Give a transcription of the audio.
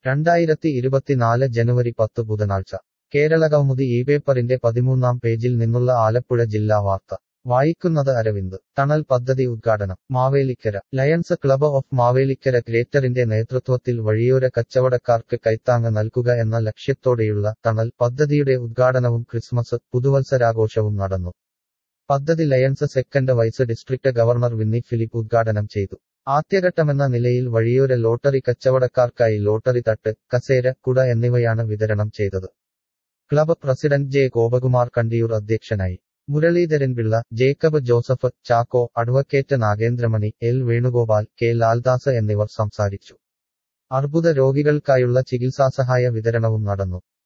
രണ്ടായിരത്തി ഇരുപത്തിനാല് ജനുവരി പത്ത് ബുധനാഴ്ച കേരളകൗമുദി ഈ പേപ്പറിന്റെ പതിമൂന്നാം പേജിൽ നിന്നുള്ള ആലപ്പുഴ ജില്ലാ വാർത്ത വായിക്കുന്നത് അരവിന്ദ് ടണൽ പദ്ധതി ഉദ്ഘാടനം Mavelikkara Lions club of Mavelikkara ഗ്രേറ്ററിന്റെ നേതൃത്വത്തിൽ വഴിയോര കച്ചവടക്കാർക്ക് കൈത്താങ്ങ് നൽകുക എന്ന ലക്ഷ്യത്തോടെയുള്ള ടണൽ പദ്ധതിയുടെ ഉദ്ഘാടനവും ക്രിസ്മസ് പുതുവത്സരാഘോഷവും നടന്നു പദ്ധതി Lions second vice district governor Winnie Philip ഉദ്ഘാടനം ചെയ്തു ആദ്യഘട്ടമെന്ന നിലയിൽ വഴിയോര ലോട്ടറി കച്ചവടക്കാർക്കായി ലോട്ടറി തട്ട് കസേര കുട എന്നിവയാണ് വിതരണം ചെയ്തത് club president J Gopakumar Kandiyoor അധ്യക്ഷനായി Muraleedharan Pillai Jacob Joseph Chacko advocate Nagendramani L Venugopal K Laldas എന്നിവർ സംസാരിച്ചു അർബുദ രോഗികൾക്കായുള്ള ചികിത്സാസഹായ വിതരണവും നടന്നു